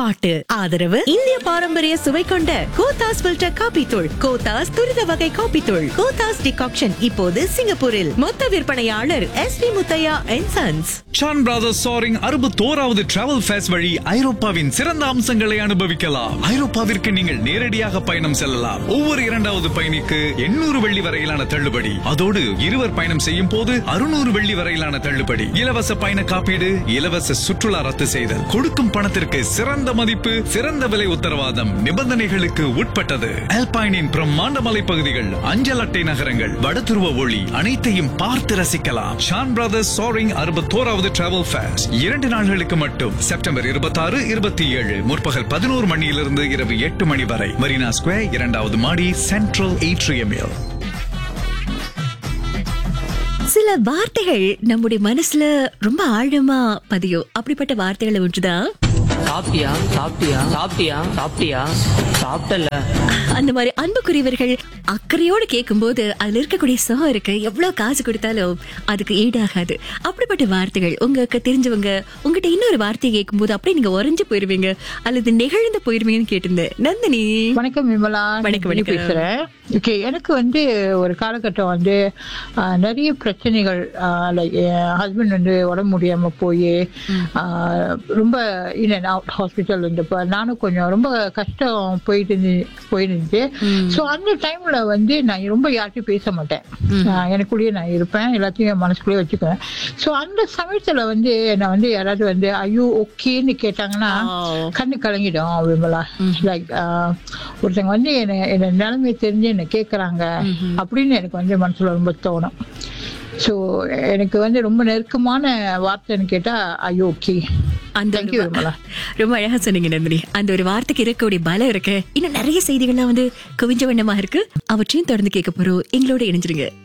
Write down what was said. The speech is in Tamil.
பாட்டு ஆதரவு இந்திய பாரம்பரிய சுவை கொண்ட கோத்தாஸ் ஃபில்டர் காபி தூள் கோத்தாஸ் துரித வகை காபி தூள் கோத்தாஸ் டிகாக்ஷன் இப்போது சிங்கப்பூரில் மொத்த விற்பனையாளர் S V Muthiah and sons Chan Brothers சாரிங் அறுபத்தோராவது டிராவல் ஃபேஸ் வழி ஐரோப்பாவின் சிறந்த அம்சங்களை அனுபவிக்கலாம் ஐரோப்பாவிற்கு நீங்கள் நேரடியாக பயணம் செல்லலாம் ஒவ்வொரு இரண்டாவது பயணிக்கு எண்ணூறு வெள்ளி வரையிலான தள்ளுபடி அதோடு இருவர் பயணம் செய்யும் போது அறுநூறு வெள்ளி வரையிலான தள்ளுபடி இலவச பயண காப்பீடு இலவச சுற்றுலா ரத்து செய்தல் கொடுக்கும் பணத்திற்கு சிறந்த மதிப்பு சிறந்த விலை உத்தரவாதம் நிபந்தனைகளுக்கு உட்பட்டது அல்பைனின் பிரம்மாண்ட மலைப்பகுதிகள் அஞ்சல் அட்டை நகரங்கள் வடதுருவ ஒளி அனைத்தையும் பார்த்து ரசிக்கலாம் ஷான் பிரதர்ஸ் சாரிங் அறுபத்தோராவது டிராவல் ஃபேஸ்ட் இரண்டு நாள்களுக்கு மட்டும் செப்டம்பர் இருபத்தாறு இருபத்தி ஏழு முற்பகல் பதினோரு மணியிலிருந்து இரவு எட்டு மணி வரை மரீனா ஸ்கொயர் இரண்டாவது மாடி சென்ட்ரல் ஏட்ரியமில் சில வார்த்தைகள் நம்முடைய மனசுல ரொம்ப ஆழமா பதியும் அப்படிப்பட்ட வார்த்தைகளை ஒன்றுதான் சாப்பிட்டியா சாப்பிட்டியா சாப்பிட்டியா சாப்பிட்டியா சாப்பிட்டல அந்த மாதிரி அன்புக்குரியவர்கள் அக்கறையோடு கேட்கும்போது அதுல இருக்கக்கூடிய சுகம் இருக்கு எவ்வளவு காசு கொடுத்தாலும் அதுக்கு ஈடாகாது அப்படிப்பட்ட வார்த்தைகள் உங்களுக்கு தெரிஞ்சவங்க உங்ககிட்ட இன்னொரு வார்த்தையை கேட்கும்போது அப்படியே நீங்க உறைஞ்சு போயிருவீங்க அல்லது நெகிழ்ந்து போயிருவீங்கன்னு கேட்டிருந்தேன் நந்தினி வணக்கம் விமலா வணக்கம், நான் வணக்கம். பேசுறேன் ஓகே எனக்கு வந்து ஒரு காலகட்டம் வந்து ஆஹ், நிறைய பிரச்சனைகள் லைக் என் ஹஸ்பண்ட் வந்து உடம்பு முடியாம போய் ரொம்ப இன் அண்ட் அவுட் ஹாஸ்பிட்டல் இருந்தப்ப நானும் கொஞ்சம் ரொம்ப கஷ்டம் போயிட்டு இருந்து போயிருந்துச்சு ஸோ அந்த டைம்ல வந்து நான் ரொம்ப யார்கிட்டயும் பேச மாட்டேன் ஆஹ், எனக்குள்ளேயே நான் இருப்பேன் எல்லாத்தையும் என் மனசுக்குள்ளேயே வச்சுக்குவேன் ஸோ அந்த சமயத்துல வந்து என்னை வந்து யாராவது வந்து ஐயோ ஓகேன்னு கேட்டாங்கன்னா கண்ணு கலங்கிடும் விமலா லைக் ஒருத்தங்க வந்து என்ன என்ன நிலைமையை தெரிஞ்சு என்ன கேக்குறாங்க அப்படின்னு எனக்கு வந்து மனசுல ரொம்ப தோணும் ஸோ எனக்கு வந்து ரொம்ப நெருக்கமான வார்த்தைன்னு கேட்டா ஐயோ ஓகே அந்த தேங்க்யூ ஒரு விமலா ரொம்ப அழகா சொன்னீங்க நந்தினி அந்த ஒரு வார்த்தைக்கு இருக்கக்கூடிய பலம் இருக்கு இன்னும் நிறைய செய்திகள்லாம் வந்து குவிஞ்ச வண்ணமா இருக்கு அவற்றையும் தொடர்ந்து கேட்க போறோம் எங்களோட இணைஞ்சிருங்க